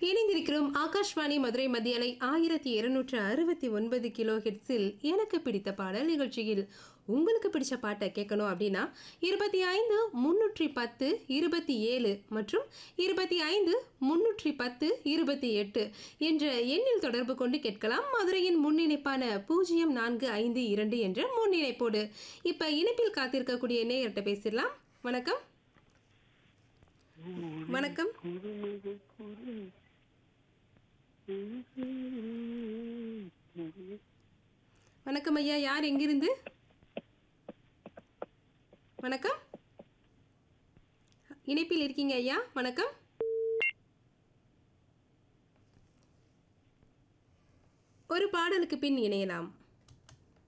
இணைந்திருக்கிறோம் ஆகாஷ்வாணி மதுரை மத்தியலை ஆயிரத்தி இருநூற்று அறுபத்தி ஒன்பது கிலோ ஹெட்ஸில் எனக்கு பிடித்த பாடல் நிகழ்ச்சியில் உங்களுக்கு பிடிச்ச பாட்டை கேட்கணும் அப்படின்னா இருபத்தி ஐந்து முன்னூற்றி பத்து இருபத்தி ஏழு மற்றும் இருபத்தி ஐந்து முன்னூற்றி பத்து இருபத்தி எட்டு என்ற எண்ணில் தொடர்பு கொண்டு கேட்கலாம் மதுரையின் முன்னிணைப்பான பூஜ்ஜியம் நான்கு ஐந்து இரண்டு என்ற முன்னிணைப்போடு இப்போ இணைப்பில் காத்திருக்கக்கூடிய நேயர்கிட்ட பேசிடலாம் வணக்கம் வணக்கம் வணக்கம் ஐயா யார் எங்கிருந்து வணக்கம் இணைப்பில் இருக்கீங்க ஐயா வணக்கம் ஒரு பாடலுக்கு பின் இணையலாம்